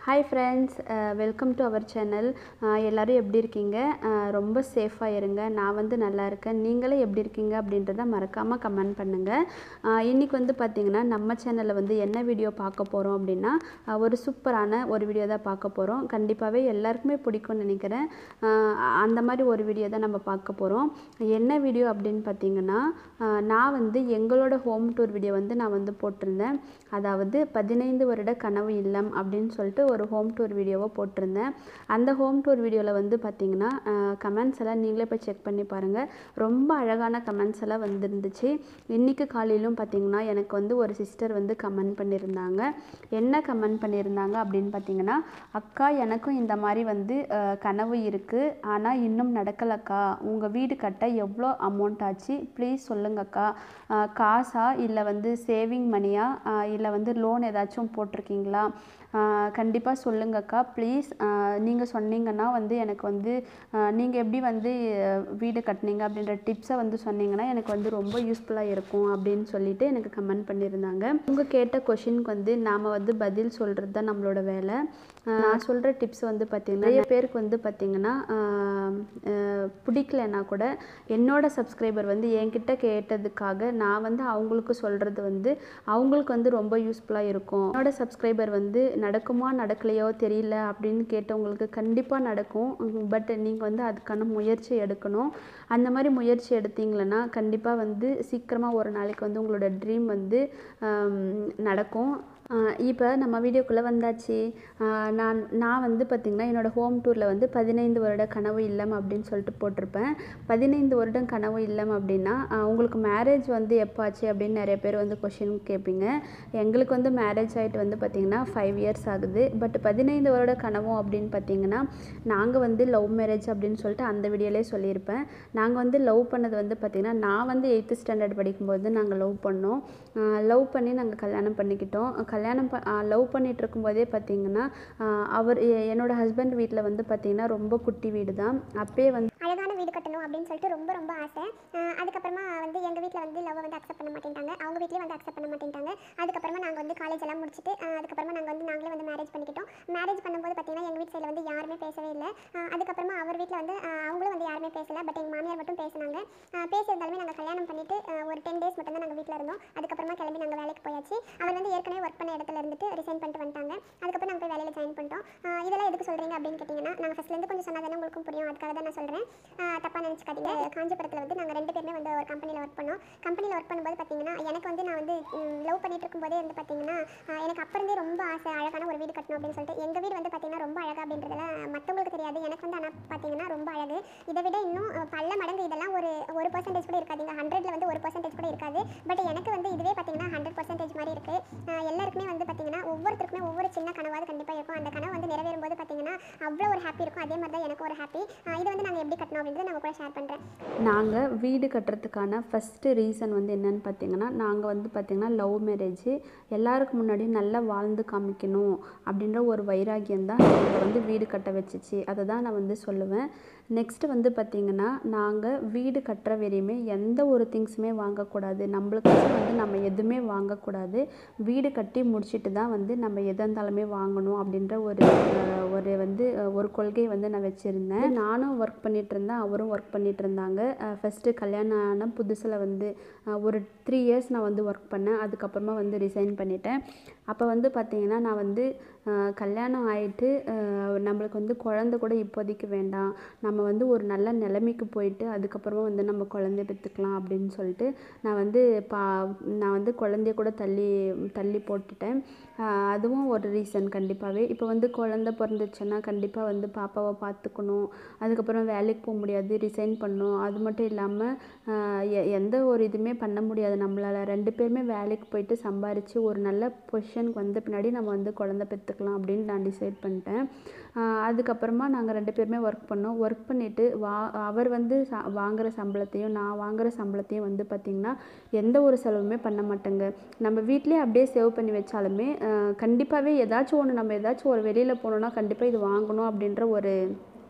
hi friends welcome to our channel எல்லோரும் எப்படி இருக்கீங்க அஹ் ரொம்ப சேஃபாக இருங்க நான் வந்து நல்லா இருக்கேன் நீங்களே எப்படி இருக்கீங்க அப்படின்றத மறக்காமல் கமெண்ட் பண்ணுங்கள் இன்றைக்கி வந்து பார்த்திங்கன்னா நம்ம சேனலில் வந்து என்ன வீடியோ பார்க்க போகிறோம் அப்படின்னா அஹ் ஒரு சூப்பரான ஒரு வீடியோ தான் பார்க்க போகிறோம் கண்டிப்பாகவே எல்லாருக்குமே பிடிக்கும்னு நினைக்கிறேன் அஹ் அந்த மாதிரி ஒரு வீடியோ தான் நம்ம பார்க்க போகிறோம் என்ன வீடியோ அப்படின்னு பார்த்தீங்கன்னா அஹ் நான் வந்து எங்களோட ஹோம் டூர் வீடியோ வந்து நான் வந்து போட்டிருந்தேன் அதாவது பதினைந்து வருட கனவு இல்லம் அப்படின்னு சொல்லிட்டு ஒரு ஹோம் டூர் வீடியோவை போட்டிருந்தேன் அந்த ஹோம் டூர் வீடியோவில் வந்து பார்த்தீங்கன்னா கமெண்ட்ஸ் எல்லாம் நீங்களே போய் செக் பண்ணி பாருங்கள் ரொம்ப அழகான கமெண்ட்ஸ் எல்லாம் வந்துருந்துச்சு இன்றைக்கி காலையிலும் பார்த்தீங்கன்னா எனக்கு வந்து ஒரு சிஸ்டர் வந்து கமெண்ட் பண்ணியிருந்தாங்க என்ன கமெண்ட் பண்ணியிருந்தாங்க அப்படின்னு பார்த்தீங்கன்னா அக்கா எனக்கும் இந்த மாதிரி வந்து அஹ், கனவு இருக்குது ஆனால் இன்னும் நடக்கலக்கா உங்கள் வீடு கட்ட எவ்வளோ அமௌண்ட் ஆச்சு ப்ளீஸ் சொல்லுங்கக்கா அஹ், காசா இல்லை வந்து சேவிங் மணியா இல்லை வந்து லோன் ஏதாச்சும் போட்டிருக்கீங்களா கண்டிப்பாக சொல்லுங்கக்கா ப்ளீஸ் நீங்கள் சொன்னீங்கன்னா வந்து எனக்கு வந்து நீங்கள் எப்படி வந்து அஹ், வீடு கட்டினீங்க அப்படின்ற டிப்ஸை வந்து சொன்னீங்கன்னா எனக்கு வந்து ரொம்ப யூஸ்ஃபுல்லாக இருக்கும் அப்படின்னு சொல்லிட்டு எனக்கு கமெண்ட் பண்ணியிருந்தாங்க உங்கள் கேட்ட கொஷினுக்கு வந்து நாம் வந்து பதில் சொல்கிறது தான் நம்மளோட வேலை அஹ், நான் சொல்கிற டிப்ஸ் வந்து பார்த்திங்கன்னா நிறைய பேருக்கு வந்து பார்த்திங்கன்னா அஹ், அஹ், பிடிக்கலனா கூட என்னோட சப்ஸ்கிரைபர் வந்து என்கிட்ட கேட்டதுக்காக நான் வந்து அவங்களுக்கு சொல்கிறது வந்து அவங்களுக்கு வந்து ரொம்ப யூஸ்ஃபுல்லாக இருக்கும் என்னோட சப்ஸ்கிரைபர் வந்து நடக்குமா நடக்கலையோ தெரியல அப்படின்னு கேட்டவங்களுக்கு கண்டிப்பாக நடக்கும் பட் நீங்கள் வந்து அதுக்கான முயற்சி எடுக்கணும் அந்த மாதிரி முயற்சி எடுத்தீங்களன்னா கண்டிப்பாக வந்து சீக்கிரமாக ஒரு நாளைக்கு வந்து உங்களோட ட்ரீம் வந்து ஆம், நடக்கும் இப்போ நம்ம வீடியோக்குள்ளே வந்தாச்சு ஆஹ் நான் நான் வந்து பார்த்திங்கன்னா என்னோடய ஹோம் டூரில் வந்து பதினைந்து வருட கனவு இல்லம் அப்படின்னு சொல்லிட்டு போட்டிருப்பேன் பதினைந்து வருடம் கனவு இல்லம் அப்படின்னா ஆஹ் உங்களுக்கு மேரேஜ் வந்து எப்போ ஆச்சு அப்படின்னு நிறைய பேர் வந்து கொஷின் கேட்பீங்க எங்களுக்கு வந்து மேரேஜ் ஆகிட்டு வந்து பார்த்திங்கன்னா ஃபைவ் இயர்ஸ் ஆகுது பட் பதினைந்து வருட கனவும் அப்படின்னு பார்த்தீங்கன்னா நாங்கள் வந்து லவ் மேரேஜ் அப்படின்னு சொல்லிட்டு அந்த வீடியோலேயே சொல்லியிருப்பேன் நாங்கள் வந்து லவ் பண்ணது வந்து பார்த்திங்கன்னா நான் வந்து எயித்து ஸ்டாண்டர்ட் படிக்கும்போது நாங்கள் லவ் பண்ணோம் லவ் பண்ணி நாங்கள் கல்யாணம் பண்ணிக்கிட்டோம் கல்யாணம் ப லவ் பண்ணிட்டு இருக்கும்போதே பார்த்தீங்கன்னா ஆஹ் அவர் எ- என்னோட ஹஸ்பண்ட் வீட்டில் வந்து பார்த்திங்கன்னா ரொம்ப குட்டி வீடு தான் அப்பயே வந்து அழகான வீடு கட்டணும் அப்படின்னு சொல்லிட்டு ரொம்ப ரொம்ப ஆசை அஹ் அதுக்கப்புறமா வந்து எங்கள் வீட்டில் வந்து லவ் வந்து அக்செப்ட் பண்ண மாட்டேன்ட்டாங்க அவங்க வீட்லேயும் வந்து அக்செப்ட் பண்ண மாட்டேன்ட்டாங்க அதுக்கப்புறமா நாங்கள் வந்து காலேஜ் எல்லாம் முடிச்சுட்டு அஹ் அதுக்கப்புறமா நாங்கள் வந்து நாங்களே வந்து மேரேஜ் பண்ணிக்கிட்டோம் மேரேஜ் பண்ணும்போது பார்த்தீங்கன்னா எங்கள் வீட்டு சைடில் வந்து யாருமே பேசவே இல்லை அஹ் அதுக்கப்புறமா அவர் வீட்டில் வந்து அஹ் அவங்களும் வந்து யாருமே பேசல பட் எங்கள் மாமியார் மட்டும் பேசினாங்க அஹ் பேசியிருந்தாலுமே நாங்கள் கல்யாணம் பண்ணிட்டு அஹ் ஒரு டென் டேஸ் மட்டும் தான் நாங்கள் வீட்டில் இருந்தோம் அதுக்கப்புறமா கிளம்பி நாங்கள் வேலைக்கு போயாச்சு அவர் வந்து ஏற்கனவே ஒர்க் பண்ண இடத்துல இருந்துட்டு ரிசைன் பண்ணிட்டு வந்துட்டாங்க அதுக்கப்புறம் நாங்கள் போய் வேலையில் ஜாயின் பண்ணிட்டோம் அஹ் இதெல்லாம் எதுக்கு சொல்கிறீங்க அப்படின்னு கேட்டிங்கன்னா நாங்கள் ஃபஸ்ட்லேருந்து கொஞ்சம் சொன்னால் தானே உங்களுக்கும் புரியும் அதுக்காக தான் நான் சொல்கிறேன் தப்பாக நினச்சிக்காதீங்க காஞ்சிபுரத்தில் வந்து நாங்கள் ரெண்டு பேருமே வந்து ஒரு கம்பெனியில் ஒர்க் பண்ணோம் கம்பெனியில் ஒர்க் பண்ணும்போது பார்த்தீங்கன்னா எனக்கு வந்து நான் வந்து லவ் பண்ணிட்டு இருக்கும்போதே வந்து பார்த்தீங்கன்னா அஹ் எனக்கு அப்போ இருந்தே ரொம்ப ஆசை அழகான ஒரு வீடு கட்டணும் அப்படின்னு சொல்லிட்டு எங்கள் வீடு வந்து பார்த்தீங்கன்னா ரொம்ப அழகா அப்படின்றதுல மற்றவங்களுக்கு தெரியாது எனக்கு வந்து ஆனால் பார்த்தீங்கன்னா ரொம்ப அழகு இதை விட இன்னும் அஹ், பல மடங்கு இதெல்லாம் ஒரு ஒரு பர்சன்டேஜ் கூட இருக்காதுங்க ஹண்ட்ரட்ல வந்து ஒரு பர்சன்டேஜ் கூட இருக்காது பட் எனக்கு வந்து இதுவே பார்த்தீங்கன்னா ஹண்ட்ரட் பர்சன்டேஜ் மாதிரி இருக்குது எல்லாருக்குமே வந்து பார்த்தீங்கன்னா ஒவ்வொருத்தருக்குமே ஒவ்வொரு சின்ன கனவாவது கண்டிப்பாக இருக்கும் அந்த கனவு வந்து நிறைவேறும் போது பார்த்தீங்கன்னா அவ்வளோ ஒரு ஹாப்பி இருக்கும் அதே மாதிரி தான் எனக்கு ஒரு ஹாப்பி இதை வந்து நாங்கள் எப்படி கட்டணும் அப்படின்றத நான் கூட ஷேர் பண்ணுறேன் நாங்கள் வீடு கட்டுறதுக்கான ஃபஸ்ட்டு ரீசன் வந்து என்னன்னு பார்த்தீங்கன்னா நாங்கள் வந்து பார்த்திங்கன்னா லவ் மேரேஜ் எல்லாருக்கும் முன்னாடி நல்லா வாழ்ந்து காமிக்கணும் அப்படின்ற ஒரு வைராகியம் தான் எங்களை வந்து வீடு கட்ட வச்சுச்சு அதை தான் நான் வந்து சொல்லுவேன் நெக்ஸ்ட்டு வந்து பார்த்திங்கன்னா நாங்கள் வீடு கட்டுற வரையுமே எந்த ஒரு திங்ஸுமே வாங்கக்கூடாது நம்மளுக்காச்சும் வந்து நம்ம எதுவுமே வாங்கக்கூடாது வீடு கட்டி முடிச்சிட்டு தான் வந்து நம்ம எதாக இருந்தாலுமே வாங்கணும் அப்படின்ற ஒரு அஹ், ஒரு வந்து அஹ், ஒரு கொள்கை வந்து நான் வச்சுருந்தேன் நானும் ஒர்க் பண்ணிட்டு இருந்தேன் அவரும் ஒர்க் பண்ணிட்டு இருந்தாங்க ஃபஸ்ட்டு கல்யாணம் ஆன புதுசில் வந்து அஹ், ஒரு த்ரீ இயர்ஸ் நான் வந்து ஒர்க் பண்ணேன் அதுக்கப்புறமா வந்து ரிசைன் பண்ணிட்டேன் அப்போ வந்து பார்த்திங்கன்னா நான் வந்து அஹ், கல்யாணம் ஆயிட்டு அஹ், நம்மளுக்கு வந்து குழந்தை கூட இப்போதைக்கு வேண்டாம் நம்ம வந்து ஒரு நல்ல நிலைமைக்கு போயிட்டு அதுக்கப்புறமா வந்து நம்ம குழந்தை பெற்றுக்கலாம் அப்படின்னு சொல்லிட்டு நான் வந்து பா நான் வந்து குழந்தைய கூட தள்ளி தள்ளி போட்டுட்டேன் ஆஹ் அதுவும் ஒரு ரீசன் கண்டிப்பாகவே இப்போ வந்து குழந்த பிறந்துச்சுன்னா கண்டிப்பாக வந்து பாப்பாவை பார்த்துக்கணும் அதுக்கப்புறம் வேலைக்கு போக முடியாது ரிசைன் பண்ணணும் அது மட்டும் இல்லாமல் எந்த ஒரு இதுவுமே பண்ண முடியாது நம்மளால் ரெண்டு பேருமே வேலைக்கு போயிட்டு சம்பாரித்து ஒரு நல்ல பொசிஷனுக்கு வந்த பின்னாடி நம்ம வந்து குழந்தை பெற்றுக்கலாம் அப்படின்னு நான் டிசைட் பண்ணிட்டேன் ஆஹ் அதுக்கப்புறமா நாங்கள் ரெண்டு பேருமே ஒர்க் பண்ணோம் ஒர்க் பண்ணிவிட்டு வா அவர் வந்து ச வாங்குகிற சம்பளத்தையும் நான் வாங்குகிற சம்பளத்தையும் வந்து பார்த்திங்கன்னா எந்த ஒரு செலவுமே பண்ண மாட்டேங்க நம்ம வீட்டிலே அப்படியே சேவ் பண்ணி வச்சாலுமே கண்டிப்பாகவே ஏதாச்சும் ஒன்று நம்ம ஏதாச்சும் ஒரு வெளியில் போனோம்னா கண்டிப்பாக இது வாங்கணும் அப்படின்ற ஒரு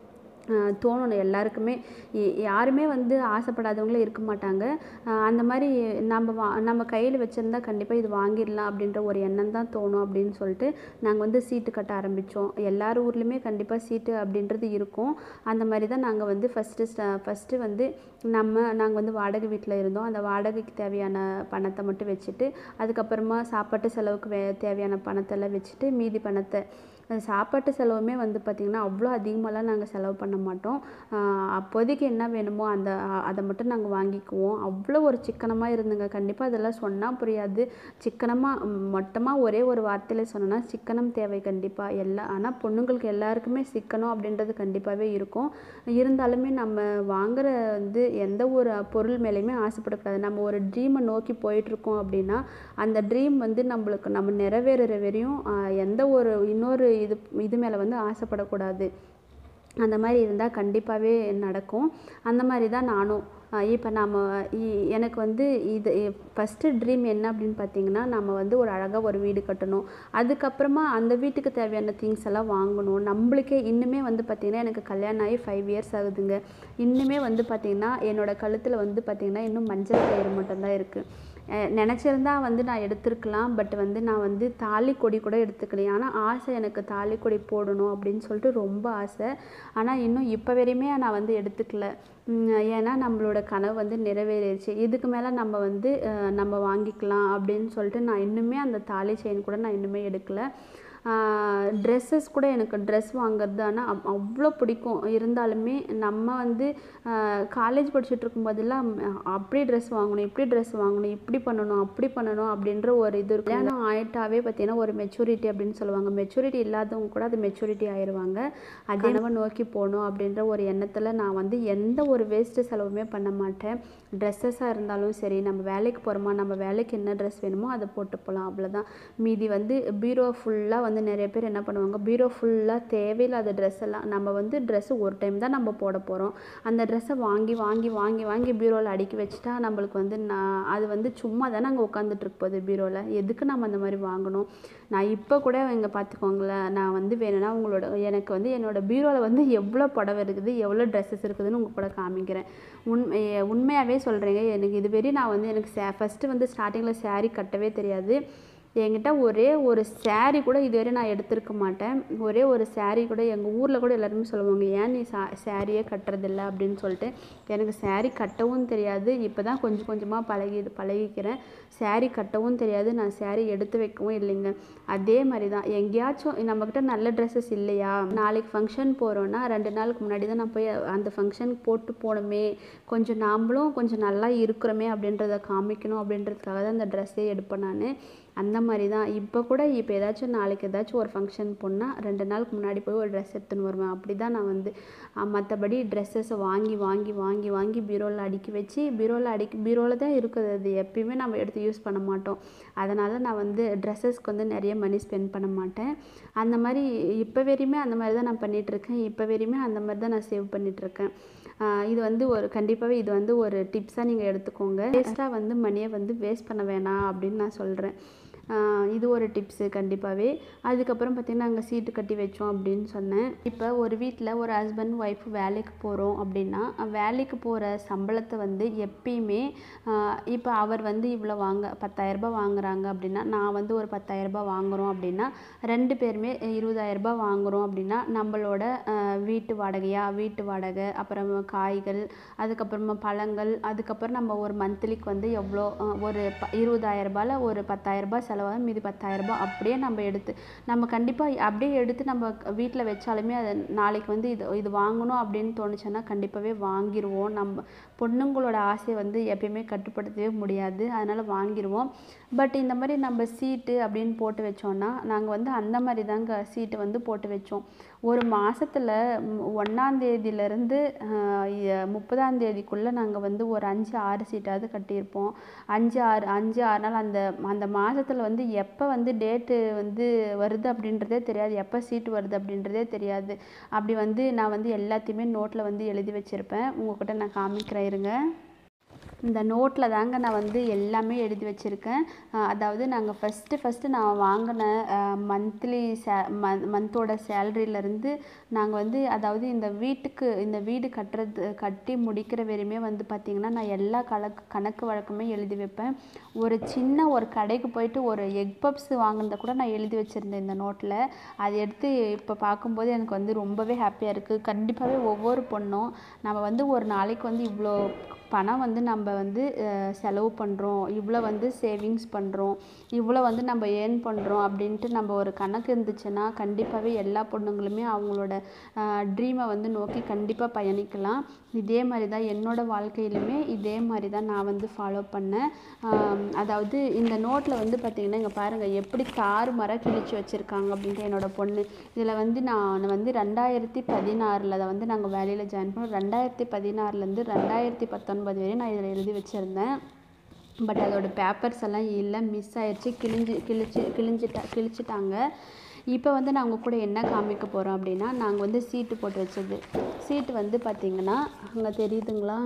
ஆஹ் தோணணும் எல்லாருக்குமே ய- யாருமே வந்து ஆசைப்படாதவங்களே இருக்க மாட்டாங்க ஆஹ் அந்த மாதிரி நம்ம வா நம்ம கையில் வச்சுருந்தா கண்டிப்பாக இது வாங்கிடலாம் அப்படின்ற ஒரு எண்ணம் தான் தோணும் அப்படின்னு சொல்லிட்டு நாங்கள் வந்து சீட்டு கட்ட ஆரம்பித்தோம் எல்லார் ஊர்லேயுமே கண்டிப்பாக சீட்டு அப்படின்றது இருக்கும் அந்த மாதிரி தான் நாங்கள் வந்து ஃபஸ்ட்டு ஃபஸ்ட்டு வந்து நம்ம நாங்கள் வந்து வாடகை வீட்டில் இருந்தோம் அந்த வாடகைக்கு தேவையான பணத்தை மட்டும் வச்சுட்டு அதுக்கப்புறமா சாப்பாட்டு செலவுக்கு வே தேவையான பணத்தெல்லாம் வச்சுட்டு மீதி பணத்தை அஹ் சாப்பாட்டு செலவுமே வந்து பார்த்திங்கன்னா அவ்வளோ அதிகமாகலாம் நாங்கள் செலவு பண்ண மாட்டோம் ஆஹ் அப்போதைக்கு என்ன வேணுமோ அந்த அ- அதை மட்டும் நாங்கள் வாங்கிக்குவோம் அவ்வளோ ஒரு சிக்கனமாக இருந்துங்க கண்டிப்பாக அதெல்லாம் சொன்னால் புரியாது சிக்கனமாக மொத்தமாக ஒரே ஒரு வார்த்தையில் சொன்னோன்னா சிக்கனம் தேவை கண்டிப்பாக எல்லா ஆனால் பொண்ணுங்களுக்கு எல்லாருக்குமே சிக்கனம் அப்படின்றது கண்டிப்பாகவே இருக்கும் இருந்தாலுமே நம்ம வாங்குற வந்து எந்த ஒரு பொருள் மேலேயுமே ஆசைப்படக்கூடாது நம்ம ஒரு ட்ரீமை நோக்கி போயிட்டுருக்கோம் அப்படின்னா அந்த ட்ரீம் வந்து நம்மளுக்கு நம்ம நிறைவேறுற வரையும் ஆஹ் எந்த ஒரு இன்னொரு இது இது மேலே வந்து ஆசைப்படக்கூடாது அந்த மாதிரி இருந்தால் கண்டிப்பாகவே நடக்கும் அந்த மாதிரி தான் நானும் இப்போ நம்ம இ- எனக்கு வந்து இது ஃபஸ்ட்டு ட்ரீம் என்ன அப்படின்னு பார்த்தீங்கன்னா நம்ம வந்து ஒரு அழகாக ஒரு வீடு கட்டணும் அதுக்கப்புறமா அந்த வீட்டுக்கு தேவையான திங்ஸ் எல்லாம் வாங்கணும் நம்மளுக்கே இன்னுமே வந்து பார்த்திங்கன்னா எனக்கு கல்யாணம் ஆகி ஃபைவ் இயர்ஸ் ஆகுதுங்க இன்னுமே வந்து பார்த்திங்கன்னா என்னோடய கழுத்தில் வந்து பார்த்திங்கன்னா இன்னும் மஞ்சள் கயிறு மட்டும்தான் இருக்குது நினச்சிருந்தா வந்து நான் எடுத்திருக்கலாம் பட் வந்து நான் வந்து தாலி கொடி கூட எடுத்துக்கலையே ஆனால் ஆசை எனக்கு தாலி கொடி போடணும் அப்படின்னு சொல்லிட்டு ரொம்ப ஆசை ஆனால் இன்னும் இப்போ வரையுமே நான் வந்து எடுத்துக்கல உம் ஏன்னா நம்மளோட கனவு வந்து நிறைவேறிடுச்சு இதுக்கு மேலே நம்ம வந்து அஹ், நம்ம வாங்கிக்கலாம் அப்படின்னு சொல்லிட்டு நான் இன்னுமே அந்த தாலி செயின் கூட நான் இன்னுமே எடுக்கலை ட்ரெஸ்ஸஸ் கூட எனக்கு ட்ரெஸ் வாங்குறது ஆனால் அவ் அவ்வளோ பிடிக்கும் இருந்தாலுமே நம்ம வந்து காலேஜ் படிச்சுட்டு இருக்கும்போதெல்லாம் அஹ், அப்படி ட்ரெஸ் வாங்கணும் இப்படி ட்ரெஸ் வாங்கணும் இப்படி பண்ணணும் அப்படி பண்ணணும் அப்படின்ற ஒரு இது இருக்கும் கல்யாணம் ஆயிட்டாவே பார்த்தீங்கன்னா ஒரு மெச்சூரிட்டி அப்படின்னு சொல்லுவாங்க மெச்சூரிட்டி இல்லாதவங்க கூட அது மெச்சூரிட்டி ஆயிடுவாங்க அதே கனவை நோக்கி போகணும் அப்படின்ற ஒரு எண்ணத்தில் நான் வந்து எந்த ஒரு வேஸ்ட்டு செலவுமே பண்ண மாட்டேன் ட்ரெஸ்ஸஸாக இருந்தாலும் சரி நம்ம வேலைக்கு போகிறோமா நம்ம வேலைக்கு என்ன ட்ரெஸ் வேணுமோ அதை போட்டு போகலாம் அவ்வளோதான் மீதி வந்து பீரோ ஃபுல்லாக வந்து நிறைய பேர் என்ன பண்ணுவாங்க பீரோ ஃபுல்லாக தேவையில்லாத ட்ரெஸ் எல்லாம் நம்ம வந்து ட்ரெஸ்ஸு ஒரு டைம் தான் நம்ம போட போகிறோம் அந்த ட்ரெஸ்ஸை வாங்கி வாங்கி வாங்கி வாங்கி பீரோவில் அடுக்கி வச்சுட்டா நம்மளுக்கு வந்து நான் அது வந்து சும்மா தானே அங்கே உட்காந்துட்டு இருப்போது பீரோவில் எதுக்கு நம்ம அந்த மாதிரி வாங்கணும் நான் இப்போ கூட இங்கே பார்த்துக்கோங்களேன் நான் வந்து வேணும்னா உங்களோட எனக்கு வந்து என்னோட பீரோவில் வந்து எவ்வளோ புடவை இருக்குது எவ்வளோ ட்ரெஸ்ஸஸ் இருக்குதுன்னு உங்கள் கூட காமிக்கிறேன் உண்மை உண்மையாகவே சொல்கிறேங்க எனக்கு இதுவரை நான் வந்து எனக்கு சே ஃபஸ்ட்டு வந்து ஸ்டார்டிங்கில் saree கட்டவே தெரியாது என்கிட்ட ஒரே ஒரு saree கூட இதுவரை நான் எடுத்திருக்க மாட்டேன் ஒரே ஒரு saree கூட எங்கள் ஊரில் கூட எல்லாருமே சொல்லுவாங்க ஏன் நீ சா சாரியே கட்டுறதில்ல அப்படின்னு சொல்லிட்டு எனக்கு saree கட்டவும் தெரியாது இப்போ தான் கொஞ்சம் கொஞ்சமாக பழகி பழகிக்கிறேன் saree கட்டவும் தெரியாது நான் saree எடுத்து வைக்கவும் இல்லைங்க அதே மாதிரி தான் எங்கேயாச்சும் நம்மக்கிட்ட நல்ல ட்ரெஸ்ஸஸ் இல்லையா நாளைக்கு ஃபங்க்ஷன் போகிறோன்னா ரெண்டு நாளுக்கு முன்னாடி தான் நான் போய் அந்த ஃபங்க்ஷனுக்கு போட்டு போகணுமே கொஞ்சம் நாமளும் கொஞ்சம் நல்லா இருக்கிறோமே அப்படின்றத காமிக்கணும் அப்படின்றதுக்காக தான் அந்த ட்ரெஸ்ஸே எடுப்பேன் நான் அந்த மாதிரி தான் இப்போ கூட இப்போ ஏதாச்சும் நாளைக்கு ஏதாச்சும் ஒரு ஃபங்க்ஷன் போனால் ரெண்டு நாளுக்கு முன்னாடி போய் ஒரு ட்ரெஸ் எடுத்துன்னு வருவேன் அப்படி தான் நான் வந்து மற்றபடி ட்ரெஸ்ஸஸை வாங்கி வாங்கி வாங்கி வாங்கி பீரோவில் அடுக்கி வச்சு பீரோவில் அடுக்கி பீரோவில் தான் இருக்குது அது எப்பயுமே நம்ம எடுத்து யூஸ் பண்ண மாட்டோம் அதனால் நான் வந்து ட்ரெஸ்ஸஸ்க்கு வந்து நிறைய மணி ஸ்பெண்ட் பண்ண மாட்டேன் அந்த மாதிரி இப்போ வரையுமே அந்த மாதிரி தான் நான் பண்ணிகிட்ருக்கேன் இப்போ வரையுமே அந்த மாதிரி தான் நான் சேவ் பண்ணிகிட்ருக்கேன் இது வந்து ஒரு கண்டிப்பாகவே இது வந்து ஒரு டிப்ஸாக நீங்கள் எடுத்துக்கோங்க வேஸ்ட்டாக வந்து மணியை வந்து வேஸ்ட் பண்ண வேணாம் அப்படின்னு நான் சொல்கிறேன் ஆஹ் இது ஒரு டிப்ஸு கண்டிப்பாகவே அதுக்கப்புறம் பார்த்திங்கன்னா அங்கே சீட்டு கட்டி வச்சோம் அப்படின்னு சொன்னேன் இப்போ ஒரு வீட்டில் ஒரு ஹஸ்பண்ட் ஒய்ஃப் வேலைக்கு போகிறோம் அப்படின்னா வேலைக்கு போகிற சம்பளத்தை வந்து எப்பயுமே ஆஹ் இப்போ அவர் வந்து இவ்வளோ வாங்க பத்தாயிரரூபா வாங்குறாங்க அப்படின்னா நான் வந்து ஒரு பத்தாயிரரூபா வாங்குகிறோம் அப்படின்னா ரெண்டு பேருமே இருபதாயிரரூபா வாங்குகிறோம் அப்படின்னா நம்மளோட ஆஹ் வீட்டு வாடகையா வீட்டு வாடகை அப்புறம் காய்கள் அதுக்கப்புறமா பழங்கள் அதுக்கப்புறம் நம்ம ஒரு மந்த்லிக்கு வந்து எவ்வளோ ஆஹ் ஒரு ப இருபதாயிரரூபால ஒரு பத்தாயிரரூபா செலவாகும் மீதி பத்தாயிரரூபா அப்படியே நம்ம எடுத்து நம்ம கண்டிப்பாக அப்படியே எடுத்து நம்ம வீட்டில் வச்சாலுமே அது நாளைக்கு வந்து இது இது வாங்கணும் அப்படின்னு தோணுச்சுன்னா கண்டிப்பாகவே வாங்கிடுவோம் நம்ம பொண்ணுங்களோட ஆசையை வந்து எப்பயுமே கட்டுப்படுத்தவே முடியாது அதனால் வாங்கிடுவோம் பட் இந்த மாதிரி நம்ம சீட்டு அப்படின்னு போட்டு வச்சோன்னா நாங்கள் வந்து அந்த மாதிரி தாங்க சீட்டு வந்து போட்டு வச்சோம் ஒரு மாதத்தில் ஒன்றாந்தேதியிலேருந்து முப்பதாம் தேதிக்குள்ளே நாங்கள் வந்து ஒரு அஞ்சு ஆறு சீட்டாவது கட்டியிருப்போம் அஞ்சு ஆறு அஞ்சு ஆறு நாள் அந்த அந்த மாதத்தில் வந்து எப்போ வந்து டேட்டு வந்து வருது அப்படின்றதே தெரியாது எப்போ சீட்டு வருது அப்படின்றதே தெரியாது அப்படி வந்து நான் வந்து எல்லாத்தையுமே நோட்டில் வந்து எழுதி வச்சுருப்பேன் உங்கள்கிட்ட நான் காமிக்கிறேன் இருங்க இந்த நோட்டில் தாங்க நான் வந்து எல்லாமே எழுதி வச்சுருக்கேன் அதாவது நாங்கள் ஃபஸ்ட்டு ஃபஸ்ட்டு நான் வாங்கின மந்த்லி சே மந்த் மந்தோட சேலரியிலேருந்து நாங்கள் வந்து அதாவது இந்த வீட்டுக்கு இந்த வீடு கட்டுறது கட்டி முடிக்கிற வரையுமே வந்து பார்த்திங்கன்னா நான் எல்லா கணக்கு கணக்கு வழக்குமே எழுதி வைப்பேன் ஒரு சின்ன ஒரு கடைக்கு போயிட்டு ஒரு எக் பப்ஸ் வாங்கினத கூட நான் எழுதி வச்சுருந்தேன் இந்த நோட்டில் அதை எடுத்து இப்போ பார்க்கும்போது எனக்கு வந்து ரொம்பவே ஹாப்பியாக இருக்குது கண்டிப்பாகவே ஒவ்வொரு பொண்ணும் நம்ம வந்து ஒரு நாளைக்கு வந்து இவ்வளோ பணம் வந்து நம்ம வந்து அஹ், செலவு பண்ணுறோம் இவ்வளோ வந்து சேவிங்ஸ் பண்ணுறோம் இவ்வளோ வந்து நம்ம ஏர்ன் பண்ணுறோம் அப்படின்ட்டு நம்ம ஒரு கணக்கு இருந்துச்சுன்னா கண்டிப்பாகவே எல்லா பொண்ணுங்களுமே அவங்களோட ட்ரீமை வந்து நோக்கி கண்டிப்பாக பயணிக்கலாம் இதே மாதிரி தான் என்னோடய வாழ்க்கையிலுமே இதே மாதிரி தான் நான் வந்து ஃபாலோ பண்ணேன் ஆம், அதாவது இந்த நோட்டில் வந்து பார்த்திங்கன்னா இங்கே பாருங்கள் எப்படி தாறு மரம் கிழிச்சு வச்சுருக்காங்க அப்படின்ட்டு என்னோட பொண்ணு இதில் வந்து நான் வந்து ரெண்டாயிரத்தி பதினாறில் அதை வந்து நாங்கள் வேலையில் ஜாயின் பண்ணோம் ரெண்டாயிரத்தி பதினாறுலேருந்து ரெண்டாயிரத்தி பத்தொன்பது வரையும் நான் இதில் எழுதி வச்சுருந்தேன் பட் அதோட பேப்பர்ஸ் எல்லாம் இல்லை மிஸ் ஆயிடுச்சு கிழிஞ்சு கிழிச்சு கிழிஞ்சிட்டா கிழிச்சிட்டாங்க இப்போ வந்து நான் உங்கள் கூட என்ன காமிக்க போகிறோம் அப்படின்னா நாங்கள் வந்து சீட்டு போட்டு வச்சது சீட்டு வந்து பார்த்திங்கன்னா அங்கே தெரியுதுங்களா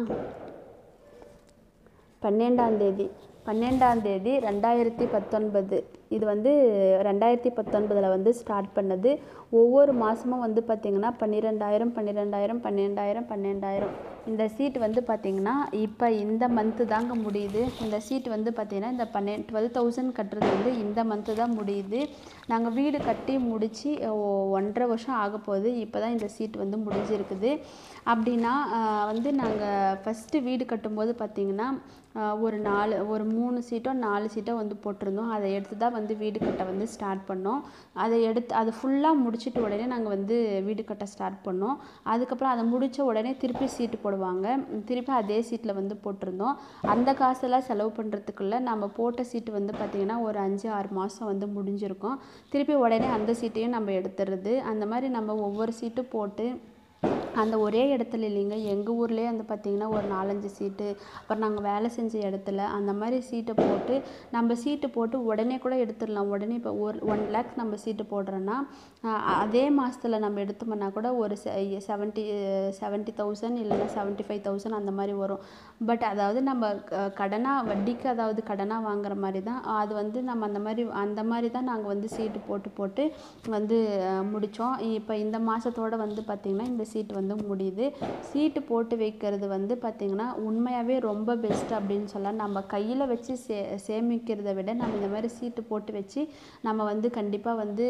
பன்னெண்டாம் தேதி பன்னெண்டாம் தேதி ரெண்டாயிரத்தி பத்தொன்பது இது வந்து ரெண்டாயிரத்தி பத்தொன்பதில் வந்து ஸ்டார்ட் பண்ணது ஒவ்வொரு மாதமும் வந்து பார்த்திங்கன்னா பன்னிரெண்டாயிரம் பன்னிரெண்டாயிரம் பன்னெண்டாயிரம் பன்னெண்டாயிரம் இந்த சீட் வந்து பார்த்திங்கன்னா இப்போ இந்த மந்த்து தாங்க முடியுது இந்த சீட் வந்து பார்த்திங்கன்னா இந்த பன்னெ டுவெல் தௌசண்ட் கட்டுறது வந்து இந்த மந்த்து தான் முடியுது நாங்கள் வீடு கட்டி முடித்து ஒன்றரை வருஷம் ஆக போகுது இப்போ தான் இந்த சீட் வந்து முடிஞ்சிருக்குது அப்படின்னா ஆஹ், வந்து நாங்கள் ஃபஸ்ட்டு வீடு கட்டும்போது பார்த்திங்கன்னா ஆஹ், ஒரு நாலு ஒரு மூணு சீட்டோ நாலு சீட்டோ வந்து போட்டிருந்தோம் அதை எடுத்து தான் வந்து வீடு கட்ட வந்து ஸ்டார்ட் பண்ணோம் அதை எடுத்து அது ஃபுல்லாக முடிச்சிட்டு உடனே நாங்கள் வந்து வீடு கட்ட ஸ்டார்ட் பண்ணோம் அதுக்கப்புறம் அதை முடித்த உடனே திருப்பி சீட்டு போடுவாங்க திருப்பி அதே சீட்டில் வந்து போட்டிருந்தோம் அந்த காசெல்லாம் செலவு பண்ணுறதுக்குள்ள நம்ம போட்ட சீட்டு வந்து பார்த்திங்கன்னா ஒரு அஞ்சு ஆறு மாதம் வந்து முடிஞ்சிருக்கும் திருப்பி உடனே அந்த சீட்டையும் நம்ம எடுத்துடுறது அந்த மாதிரி நம்ம ஒவ்வொரு சீட்டும் போட்டு அந்த ஒரே இடத்துல இல்லைங்க எங்கள் ஊர்லேயே வந்து பார்த்திங்கன்னா ஒரு நாலஞ்சு சீட்டு அப்புறம் நாங்கள் வேலை செஞ்ச இடத்துல அந்த மாதிரி சீட்டை போட்டு நம்ம சீட்டு போட்டு உடனே கூட எடுத்துடலாம் உடனே இப்போ ஒரு ஒன் லேக் நம்ம சீட்டு போடுறோன்னா ஆஹ் அதே மாதத்தில் நம்ம எடுத்தோம்னா கூட ஒரு செவன்ட்டி செவன்ட்டி தௌசண்ட் இல்லைன்னா செவன்ட்டி ஃபைவ் தௌசண்ட் அந்த மாதிரி வரும் பட் அதாவது நம்ம க- கடனாக வட்டிக்கு அதாவது கடனாக வாங்குற மாதிரி தான் அது வந்து நம்ம அந்த மாதிரி அந்த மாதிரி தான் நாங்கள் வந்து சீட்டு போட்டு போட்டு வந்து முடித்தோம் இப்போ இந்த மாதத்தோட வந்து பார்த்திங்கன்னா இந்த சீட்டு வந்து முடியுது சீட்டு போட்டு வைக்கிறது வந்து பார்த்திங்கன்னா உண்மையாகவே ரொம்ப பெஸ்ட் அப்படின்னு சொல்லலாம் நம்ம கையில் வச்சு சே சேமிக்கிறதை விட நம்ம இந்த மாதிரி சீட்டு போட்டு வச்சு நம்ம வந்து கண்டிப்பாக வந்து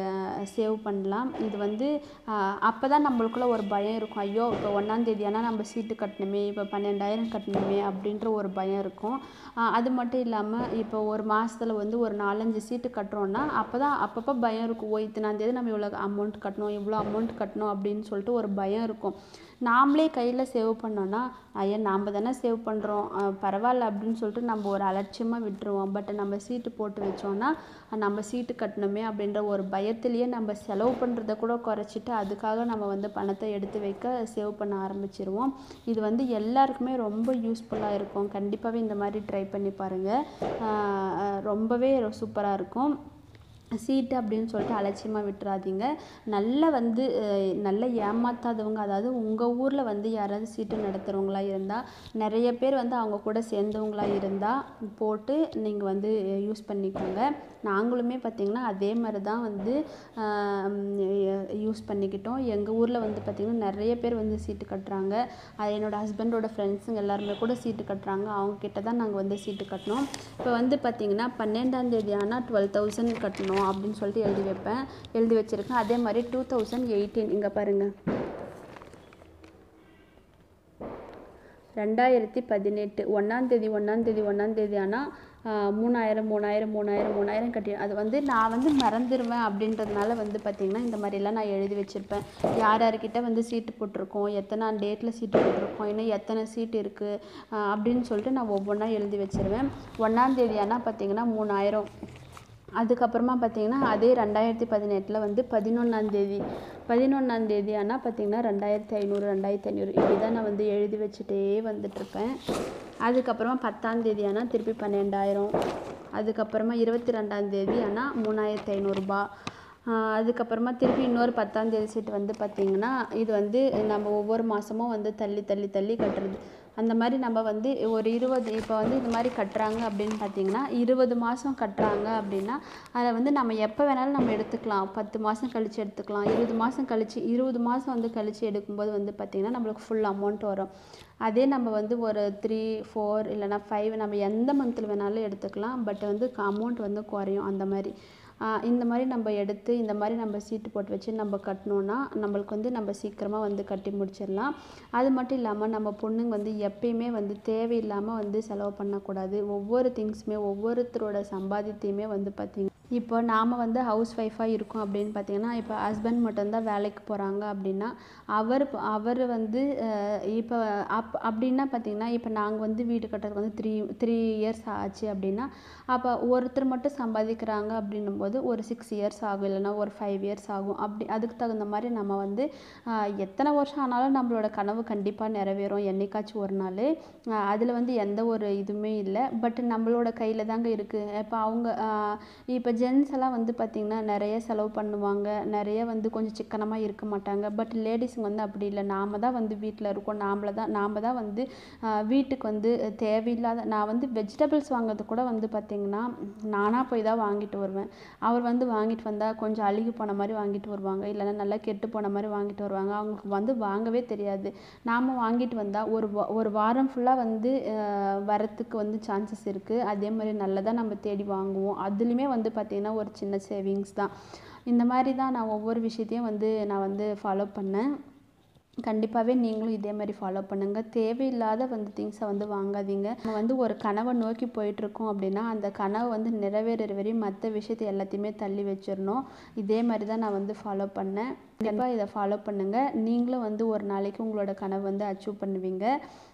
சேவ் பண்ணலாம் இது வந்து அப்போ தான் நம்மளுக்குள்ள ஒரு பயம் இருக்கும் ஐயோ இப்போ ஒன்றாந்தேதி ஆனால் நம்ம சீட்டு கட்டணுமே இப்போ பன்னெண்டாயிரம் கட்டணுமே அப்படின்ற ஒரு பயம் இருக்கும் ஆஹ் அது மட்டும் இல்லாமல் இப்போ ஒரு மாதத்துல வந்து ஒரு நாலஞ்சு சீட்டு கட்டுறோன்னா அப்போ தான் அப்பப்போ பயம் இருக்கும் ஓ இத்தனாந்தேதி நம்ம இவ்வளோ அமௌண்ட் கட்டணும் இவ்வளோ அமௌண்ட் கட்டணும் அப்படின்னு சொல்லிட்டு ஒரு பயம் இருக்கும் நாமளே கையில் சேவ் பண்ணோன்னா ஐயா நாம் தானே சேவ் பண்ணுறோம் பரவாயில்ல அப்படின்னு சொல்லிட்டு நம்ம ஒரு அலட்சியமாக விட்டுருவோம் பட் நம்ம சீட்டு போட்டு வச்சோன்னா நம்ம சீட்டு கட்டணுமே அப்படின்ற ஒரு பயத்திலேயே நம்ம செலவு பண்ணுறத கூட குறைச்சிட்டு அதுக்காக நம்ம வந்து பணத்தை எடுத்து வைக்க சேவ் பண்ண ஆரம்பிச்சிருவோம் இது வந்து எல்லாருக்குமே ரொம்ப யூஸ்ஃபுல்லாக இருக்கும் கண்டிப்பாகவே இந்த மாதிரி ட்ரை பண்ணி பாருங்கள் ஆஹ் ஆஹ் ரொம்பவே சூப்பராக இருக்கும் சீட்டு அப்படின்னு சொல்லிட்டு அலட்சியமாக விட்டுறாதீங்க நல்லா வந்து அஹ், நல்லா ஏமாத்தாதவங்க அதாவது உங்கள் ஊரில் வந்து யாராவது சீட்டு நடத்துகிறவங்களா இருந்தால் நிறைய பேர் வந்து அவங்க கூட சேர்ந்தவங்களா இருந்தால் போட்டு நீங்கள் வந்து யூஸ் பண்ணிக்கோங்க நாங்களுமே பார்த்திங்கன்னா அதே மாதிரி தான் வந்து யூஸ் பண்ணிக்கிட்டோம் எங்கள் ஊரில் வந்து பார்த்திங்கன்னா நிறைய பேர் வந்து சீட்டு கட்டுறாங்க அது என்னோடய ஹஸ்பண்டோட ஃப்ரெண்ட்ஸுங்க எல்லாருமே கூட சீட்டு கட்டுறாங்க அவங்க கிட்ட தான் நாங்கள் வந்து சீட்டு கட்டினோம் இப்போ வந்து பார்த்திங்கன்னா பன்னெண்டாம் தேதி ஆனால் டுவெல் தௌசண்ட் கட்டணும் அப்படின்னு சொல்லிட்டு எழுதி வைப்பேன் எழுதி வச்சுருக்கேன் அதே மாதிரி டூ தௌசண்ட் எயிட்டீன் இங்கே பாருங்கள் ரெண்டாயிரத்தி பதினெட்டு ஒன்றாந்தேதி ஒன்றாந்தேதி ஒன்றாந்தேதி ஆனால் மூணாயிரம் மூணாயிரம் மூணாயிரம் மூணாயிரம் கட்டி அது வந்து நான் வந்து மறந்துடுவேன் அப்படின்றதுனால வந்து பார்த்திங்கன்னா இந்த மாதிரிலாம் நான் எழுதி வச்சுருப்பேன் யார் யார்கிட்ட வந்து சீட்டு போட்டிருக்கோம் எத்தனை டேட்டில் சீட்டு போட்டிருக்கோம் இன்னும் எத்தனை சீட்டு இருக்குது அப்படின்னு சொல்லிட்டு நான் ஒவ்வொன்றா எழுதி வச்சிருவேன் ஒன்றாந்தேதி ஆனால் பார்த்திங்கன்னா மூணாயிரம் அதுக்கப்புறமா பார்த்தீங்கன்னா அதே ரெண்டாயிரத்தி பதினெட்டில் வந்து பதினொன்றாந்தேதி பதினொன்றாந்தேதி ஆனால் பார்த்தீங்கன்னா ரெண்டாயிரத்தி ஐநூறு ரெண்டாயிரத்தி ஐநூறு இப்படி தான் நான் வந்து எழுதி வச்சுட்டே வந்துட்டுருப்பேன் அதுக்கப்புறமா பத்தாந்தேதி ஆனால் திருப்பி பன்னெண்டாயிரம் அதுக்கப்புறமா இருபத்தி ரெண்டாந்தேதி ஆனால் மூணாயிரத்தி ஐநூறுரூபா அதுக்கப்புறமா திருப்பி இன்னொரு பத்தாந்தேதி சீட்டு வந்து பார்த்திங்கன்னா இது வந்து நம்ம ஒவ்வொரு மாதமும் வந்து தள்ளி தள்ளி தள்ளி கட்டுறது அந்த மாதிரி நம்ம வந்து ஒரு இருபது இப்போ வந்து இந்த மாதிரி கட்டுறாங்க அப்படின்னு பார்த்தீங்கன்னா இருபது மாதம் கட்டுறாங்க அப்படின்னா அதை வந்து நம்ம எப்போ வேணாலும் நம்ம எடுத்துக்கலாம் பத்து மாதம் கழித்து எடுத்துக்கலாம் இருபது மாதம் கழித்து இருபது மாதம் வந்து கழித்து எடுக்கும்போது வந்து பார்த்திங்கன்னா நம்மளுக்கு ஃபுல் அமௌண்ட் வரும் அதே நம்ம வந்து ஒரு த்ரீ ஃபோர் இல்லைனா ஃபைவ் நம்ம எந்த மந்தில் வேணாலும் எடுத்துக்கலாம் பட் வந்து அமௌண்ட் வந்து குறையும் அந்த மாதிரி ஆஹ் இந்த மாதிரி நம்ம எடுத்து இந்த மாதிரி நம்ம சீட்டு போட்டு வச்சு நம்ம கட்டினோன்னா நம்மளுக்கு வந்து நம்ம சீக்கிரமாக வந்து கட்டி முடிச்சிடலாம் அது மட்டும் இல்லாமல் நம்ம பொண்ணுங்க வந்து எப்பயுமே வந்து தேவையில்லாமல் வந்து செலவு பண்ணக்கூடாது ஒவ்வொரு திங்ஸுமே ஒவ்வொருத்தரோட சம்பாதித்தையுமே வந்து பார்த்திங்க இப்போ நாம் வந்து ஹவுஸ் ஒய்ஃபாக இருக்கோம் அப்படின்னு பார்த்தீங்கன்னா இப்போ ஹஸ்பண்ட் மட்டும்தான் வேலைக்கு போகிறாங்க அப்படின்னா அவர் அவர் வந்து அஹ், இப்போ அப் அப்படின்னா பார்த்தீங்கன்னா இப்போ நாங்கள் வந்து வீடு கட்டுறதுக்கு வந்து த்ரீ த்ரீ இயர்ஸ் ஆச்சு அப்படின்னா அப்போ ஒருத்தர் மட்டும் சம்பாதிக்கிறாங்க அப்படின்னும் போது ஒரு சிக்ஸ் இயர்ஸ் ஆகும் இல்லைன்னா ஒரு ஃபைவ் இயர்ஸ் ஆகும் அப்படி அதுக்கு தகுந்த மாதிரி நம்ம வந்து அஹ், எத்தனை வருஷம் ஆனாலும் நம்மளோட கனவு கண்டிப்பாக நிறைவேறும் என்னைக்காச்சும் ஒரு நாள் அதில் வந்து எந்த ஒரு இதுவுமே இல்லை பட் நம்மளோட கையில் தாங்க இருக்குது இப்போ அவங்க இப்போ ஜென்ஸ் எல்லாம் வந்து பார்த்திங்கன்னா நிறைய செலவு பண்ணுவாங்க நிறைய வந்து கொஞ்சம் சிக்கனமாக இருக்க மாட்டாங்க பட் லேடிஸுங்க வந்து அப்படி இல்லை நாம தான் வந்து வீட்டில் இருக்கோம் நாமள தான் நாம் தான் வந்து ஆஹ் வீட்டுக்கு வந்து தேவையில்லாத நான் வந்து வெஜிடபிள்ஸ் வாங்குறது கூட வந்து பார்த்திங்கன்னா நானாக போய் தான் வாங்கிட்டு வருவேன் அவர் வந்து வாங்கிட்டு வந்தால் கொஞ்சம் அழுகி போன மாதிரி வாங்கிட்டு வருவாங்க இல்லைன்னா நல்லா கெட்டு போன மாதிரி வாங்கிட்டு வருவாங்க அவங்களுக்கு வந்து வாங்கவே தெரியாது நாம் வாங்கிட்டு வந்தால் ஒரு வா- ஒரு வாரம் ஃபுல்லாக வந்து ஆஹ் வரத்துக்கு வந்து சான்சஸ் இருக்குது அதே மாதிரி நல்லதாக நம்ம தேடி வாங்குவோம் அதுலேயுமே வந்து பார்த்திங்கன்னா ஒரு சின்ன சேவிங்ஸ் தான் இந்த மாதிரி தான் நான் ஒவ்வொரு விஷயத்தையும் வந்து நான் வந்து ஃபாலோ பண்ணேன் கண்டிப்பாகவே நீங்களும் இதே மாதிரி ஃபாலோ பண்ணுங்கள் தேவையில்லாத வந்து திங்ஸை வந்து வாங்காதீங்க நம்ம வந்து ஒரு கனவை நோக்கி போயிட்டுருக்கோம் அப்படின்னா அந்த கனவு வந்து நிறைவேறுற வரையும் மற்ற விஷயத்தை எல்லாத்தையுமே தள்ளி வச்சிடணும் இதே மாதிரி தான் நான் வந்து ஃபாலோ பண்ணேன் கண்டிப்பாக இதை ஃபாலோ பண்ணுங்கள் நீங்களும் வந்து ஒரு நாளைக்கு உங்களோட கனவு வந்து அச்சீவ் பண்ணுவீங்க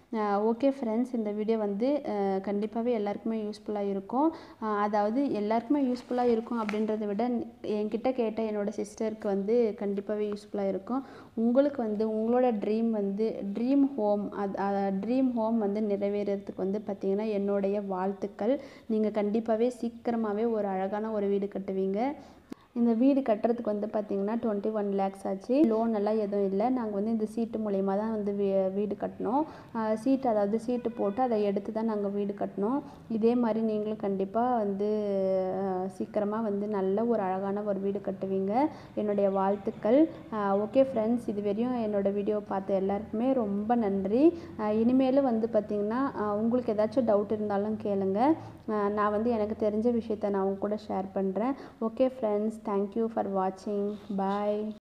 ஓகே ஃப்ரெண்ட்ஸ் இந்த வீடியோ வந்து கண்டிப்பாகவே எல்லாருக்குமே யூஸ்ஃபுல்லாக இருக்கும் அஹ் அதாவது எல்லாருக்குமே யூஸ்ஃபுல்லாக இருக்கும் அப்படின்றத விட என்கிட்ட கேட்ட என்னோட சிஸ்டருக்கு வந்து கண்டிப்பாகவே யூஸ்ஃபுல்லாக இருக்கும் உங்களுக்கு வந்து உங்களோட ட்ரீம் வந்து ட்ரீம் ஹோம் அது ட்ரீம் ஹோம் வந்து நிறைவேறதுக்கு வந்து பார்த்திங்கன்னா என்னுடைய வாழ்த்துக்கள் நீங்கள் கண்டிப்பாகவே சீக்கிரமாகவே ஒரு அழகான ஒரு வீடு கட்டுவீங்க இந்த வீடு கட்டுறதுக்கு வந்து பார்த்திங்கன்னா டுவெண்ட்டி ஒன் லேக்ஸ் ஆச்சு லோன் எல்லாம் எதுவும் இல்லை நாங்கள் வந்து இந்த சீட்டு மூலயமா தான் வந்து வீ- வீடு கட்டினோம் சீட்டு அதாவது சீட்டு போட்டு அதை எடுத்து தான் நாங்கள் வீடு கட்டினோம் இதே மாதிரி நீங்களும் கண்டிப்பாக வந்து சீக்கிரமாக வந்து நல்ல ஒரு அழகான ஒரு வீடு கட்டுவீங்க என்னுடைய வாழ்த்துக்கள் ஓகே ஃப்ரெண்ட்ஸ் இது வரையும் என்னோட வீடியோ பார்த்த எல்லாருக்குமே ரொம்ப நன்றி அஹ் இனிமேலும் வந்து பார்த்திங்கன்னா உங்களுக்கு ஏதாச்சும் டவுட் இருந்தாலும் கேளுங்க அஹ் நான் வந்து எனக்கு தெரிஞ்ச விஷயத்த நான் உங்க கூட ஷேர் பண்ணுறேன் ஓகே ஃப்ரெண்ட்ஸ் தேங்க்யூ ஃபார் வாட்சிங் பாய்